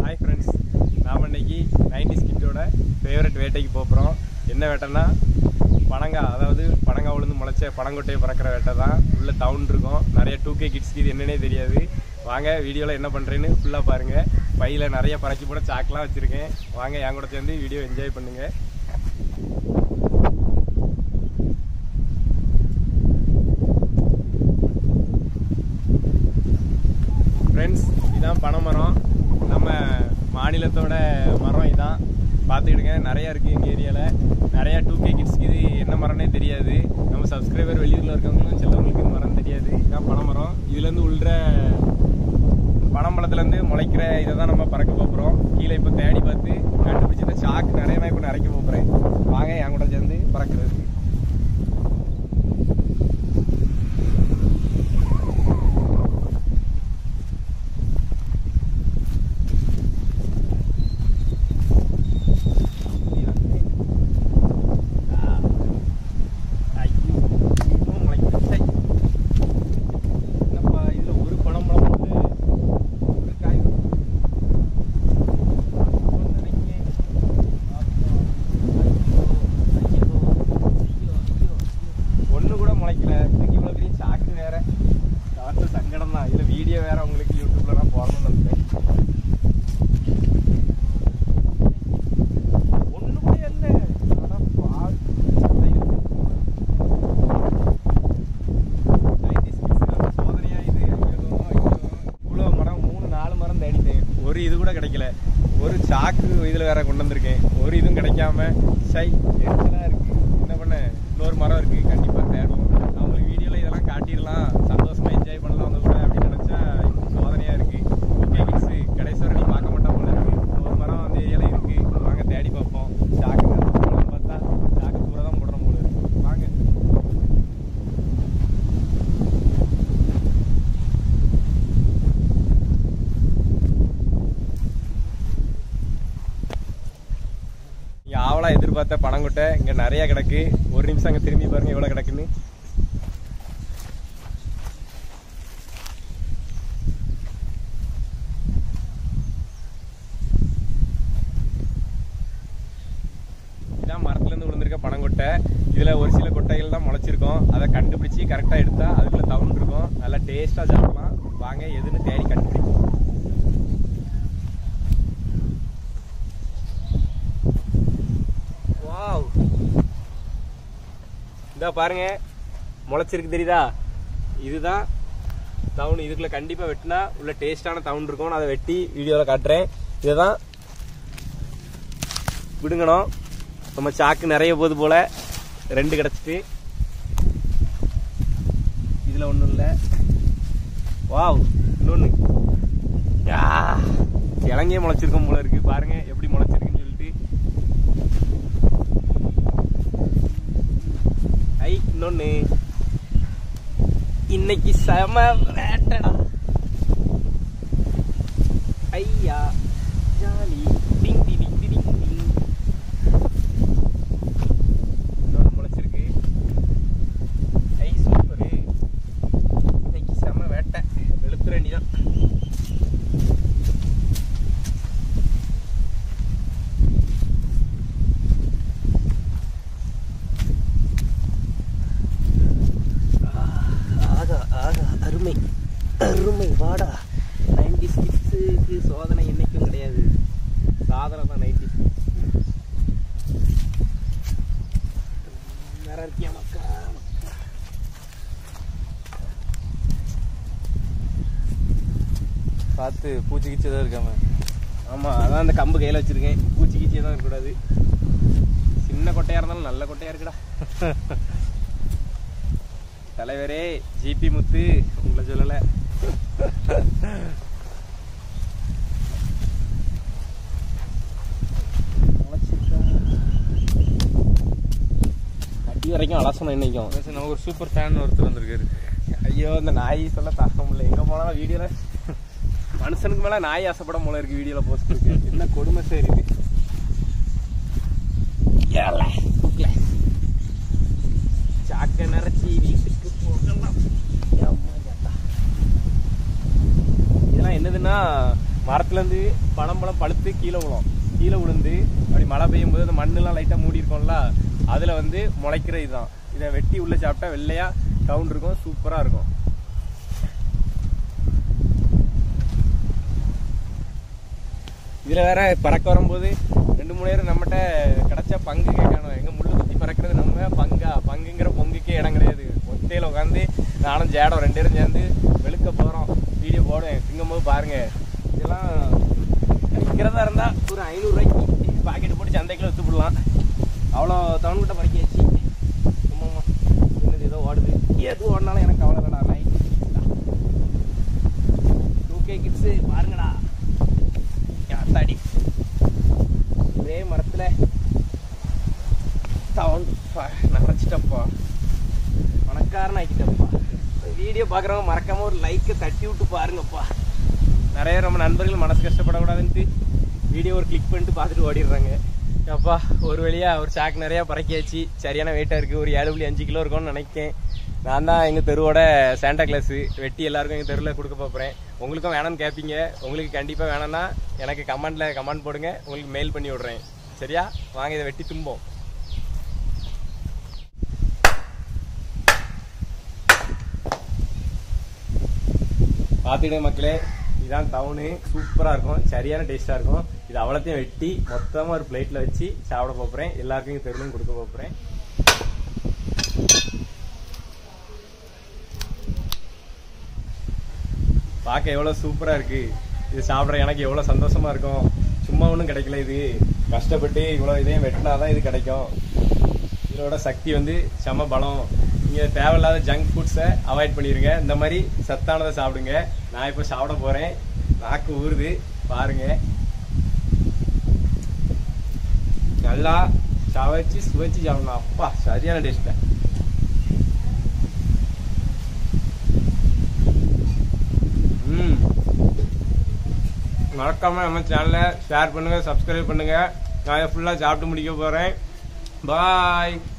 Hi friends நாம் இன்னைக்கு ninety ஸ்கிட்டோட favourite வேட்டைக்கு போகிறோம் என்ன வேட்டைன்னா பனங்காய் அதாவது பனங்காய் உளுந்து முளைச்ச பனங்கொட்டையை பறக்கிற வேட்டை தான் உள்ள டவுன் இருக்கும் நிறைய டூ கே கிட்ஸ்க்கு இது என்னன்னே தெரியாது வாங்க வீடியோவில் என்ன பண்ணுறேன்னு ஃபுல்லாக பாருங்கள் பையில் நிறைய பறக்கி போட சாக்கெலாம் வச்சுருக்கேன் வாங்க என் கூட சேர்ந்து வீடியோ என்ஜாய் பண்ணுங்கள் ஃப்ரெண்ட்ஸ் இதான் பனைமரம் நம்ம மாநிலத்தோட மரம் இதான் பார்த்துக்கிடுங்க நிறையா இருக்குது எங்கள் ஏரியாவில் நிறையா டூ கே கிட்ஸ்க்கு இது என்ன மரம்னே தெரியாது நம்ம சப்ஸ்கிரைபர் வெளியூரில் இருக்கவங்களும் சிலவங்களுக்கு இந்த மரம் தெரியாது இதான் பனைமரம் இதுலேருந்து உள்ள பனம்பழத்துலேருந்து முளைக்கிற இதை தான் நம்ம பறக்க போகிறோம் கீழே இப்போ தேடி பார்த்து கண்டுபிடிச்சி இந்த சாக்கு நிறைய நான் இப்போ நிறைக்க போகிறேன் வாங்க என் கூட சேர்ந்து பறக்கிறதுக்கு ஐயோ, இன்னும் முளைக்குது. சை. என்னப்பா, இதுல ஒரு பனம்பழம் வந்து ஒரு காய் இன்னும் நிறைய. அப்பா. ஐயோ, ஐயோ, ஐயோ, ஐயோ. ஒண்ணு கூட முளைக்கல இதுக்கு இவ்வளவு பெரிய சாக்கு வேற காட்டு சங்கடம் தான் இதுல வீடியோ வேற உங்களுக்கு யூடியூப்ல நான் போடணும்னு நினைச்சேன் ஒண்ணு கூட இல்ல அட பாவி. ஐயோ. 90s kids நம்ம சோதனையா இது ஐயோ, ஐயோ. இவ்வளவு மரம் மூணு நாலு மரம் தேடிட்டேன் ஒரு இது கூட கிடைக்கல ஒரு சாக்கு இதுல வேற கொண்டு வந்திருக்கேன் ஒரு இதுவும் கிடைக்காம சை எரிச்சலா இருக்கு என்ன பண்ண இன்னொரு மரம் இருக்கு கண்டிப்பா தேடுவோம் நான் உங்களுக்கு வீடியோல இதெல்லாம் காட்டிடலாம் சந்தோஷமா என்ஜாய் பண்ணலாம் அவங்க கூட அப்படின்னு நினைச்சா இன்னும் சோதனையா இருக்கு ஓகே கிட்ஸ் கடைசி வரை நீ பார்க்க மாட்டோம் போல இருக்கு ஒரு மரம் அந்த ஏரியால இருக்கு வாங்க தேடி பார்ப்போம் சாக்கு மரம் பார்த்தா சாக்கு தூர தான் போடுறோம் போல இருக்கு வாங்க இங்க ஆவலா எதிர்பார்த்த பனங்கொட்டை இங்க நிறைய கிடக்கு ஒரு நிமிஷம் அங்க திரும்பி பாருங்க எவ்வளவு கிடக்குன்னு இதான் மரத்துல இருந்து விழுந்திருக்க பனங்கொட்டை இதுல ஒரு சில கொட்டைகள் தான் முளைச்சிருக்கும் அதை கண்டுபிடிச்சு கரெக்டா எடுத்தா அதுக்குள்ள தவுன் இருக்கும் நல்லா டேஸ்டா சாப்பிடலாம் வாங்க எதுன்னு தேடி கண்டுபிடிப்போம் வாவ் இதா பாருங்க முளைச்சிருக்கு தெரியுதா இதுதான் தவுன் இதுக்குள்ள கண்டிப்பா வெட்டினா உள்ள டேஸ்டான தவுன் இருக்கும் நான் அதை வெட்டி வீடியோவில் காட்டுறேன் இதுதான் விடுங்கணும் நம்ம சாக்கு நிறைய போகுது போல ரெண்டு கிடச்சிட்டு இதுல ஒன்றும் இல்லை வாவ் இன்னொன்று கிழங்கே முளைச்சிருக்கும் போல இருக்கு பாருங்க எப்படி முளைச்சிருக்குன்னு சொல்லிட்டு ஐ இன்னொன்னு இன்னைக்கு செம வேட்டடா ஐயா ஜாலி டிங் டி டிங் டி டிங் டிங் இன்னொன்று முளைச்சிருக்கு ஐ சூப்பரு இன்னைக்கு செம வேட்டை வெளுத்துற வேண்டிதான் ஆகா ஆகா அருமை அருமை வாடா நைன்டி ஸ்கிட்ஸுக்கு சோதனை என்னைக்கும் கிடையாது சாதனை தான் நைன்டி வேற இருக்கியா மக்கா பார்த்து பூச்சி கிச்சி தான் இருக்காம ஆமா அதான் அந்த கம்பு கையில வச்சிருக்கேன் பூச்சி கீச்சி தான் இருக்கக்கூடாது சின்ன கொட்டையா இருந்தாலும் நல்ல கொட்டையா இருக்குடா தலைவரே ஜிபி முத்து உங்களை சொல்லல முளைச்சிருக்கா? அடி வரைக்கும் அலசணும் இன்னைக்கும் நமக்கு ஒரு சூப்பர் ஃபேன் ஒருத்தர் வந்திருக்காரு ஐயோ இந்த நாய் சொல்ல தாக்க முடியல எங்க போனாலும் வீடியோல மனுஷனுக்கு மேல நாய் ஆசைப்பட போல இருக்கு வீடியோல போஸ்ட் இருக்கு என்ன கொடுமை சரி இது ஏல, தூக்கல. சாக்க நிறைச்சி வீட்டுக்கு போகலாம் ஏம்மா ஜாத்தா. இதெல்லாம் என்னதுன்னா மரத்துலேருந்து பழம் பழம் பழுத்து கீழே விழும் கீழே விழுந்து அப்படி மழை பெய்யும் போது அந்த மண்ணெல்லாம் லைட்டாக மூடி இருக்கும்ல அதில் வந்து முளைக்கிற இதுதான் இதை வெட்டி உள்ளே சாப்பிட்டா வெள்ளையாக கவுண்ட் இருக்கும் சூப்பராக இருக்கும் இதில் வேற பறக்க வரும்போது ரெண்டு மூணு நேரம் நம்மகிட்ட கிடைச்ச பங்கு கேட்கணும் எங்க முள்ளு குத்தி பறக்கிறது நம்ம பங்கா பங்குங்கிற பொங்குக்கே இடம் கிடையாது ஒத்தையில் உட்காந்து நானும் ஜேடம் ரெண்டு பேரும் சேர்ந்து வெளுக்க போகிறோம் வீடியோ போடுவேன் திங்கும் போது பாருங்க இதெல்லாம் விற்கிறதா இருந்தால் ஒரு ஐநூறுரூவாய்க்கு பாக்கெட் போட்டு சந்தைக்குள்ள விற்று விடலாம் அவ்வளோ தவன்கிட்ட பறக்கியாச்சு ஆமாம்மா என்னது ஏதோ ஓடுது எது ஓடினாலும் எனக்கு கவலை இல்லைடா நைட் டூ கே கிட்ஸு பாருங்கடா யாத்தாடி ஒரே மரத்துல தவன் நினைச்சிட்டப்பா பணக்காரன் ஆக்கிட்டப்பா வீடியோ பார்க்குறவங்க மறக்காம ஒரு லைக்கை தட்டி விட்டு பாருங்கப்பா நிறைய நம்ம நண்பர்கள் மனசு கஷ்டப்படக்கூடாதுன்ட்டு வீடியோ ஒரு கிளிக் பண்ணிட்டு பார்த்துட்டு ஓடிடுறாங்க அப்பா ஒரு வழியா ஒரு சாக்கு நிறையா பறக்கியாச்சு சரியான வெயிட்டாக இருக்குது ஒரு ஏழு புள்ளி அஞ்சு கிலோ இருக்கும்னு நினைக்கேன் நான் தான் எங்கள் தெருவோட சாண்டா கிளாஸ் வெட்டி எல்லாருக்கும் எங்கள் தெருவில் கொடுக்க போகிறேன் உங்களுக்கும் வேணும்னு கேட்பீங்க உங்களுக்கு கண்டிப்பாக வேணும்னா எனக்கு கமெண்ட்டில் கமெண்ட் போடுங்க உங்களுக்கு மெயில் பண்ணி விட்றேன் சரியா வாங்க இதை வெட்டி தும்போம் பார்த்துக்கிட்டே மக்களே இதான் டவுனு சூப்பராக இருக்கும் சரியான டேஸ்ட்டாக இருக்கும் இது அவ்வளோத்தையும் வெட்டி மொத்தமாக ஒரு பிளேட்டில் வச்சு சாப்பிட போகிறேன் எல்லாருக்கும் தெருவும் கொடுக்க போகிறேன் பார்க்க எவ்வளோ சூப்பராக இருக்கு இது சாப்பிட்ற எனக்கு எவ்வளோ சந்தோஷமா இருக்கும் சும்மா ஒன்றும் கிடைக்கல இது கஷ்டப்பட்டு இவ்வளோ இதையும் வெட்டினா தான் இது கிடைக்கும் இதோட சக்தி வந்து செம பலம் நீங்கள் தேவையில்லாத ஜங்க் ஃபுட்ஸை அவாய்ட் பண்ணிடுங்க இந்த மாதிரி சத்தானதை சாப்பிடுங்க நான் இப்போ சாப்பிட போகிறேன் நாக்கு ஊறுது பாருங்க நல்லா சவைச்சு சுவைச்சு சாப்பிடலாம் அப்பா சரியான டேஸ்ட்டை ம் மறக்காம நம்ம சேனலை ஷேர் பண்ணுங்க சப்ஸ்கிரைப் பண்ணுங்க நான் ஃபுல்லாக சாப்பிட்டு முடிக்க போகிறேன் பாய்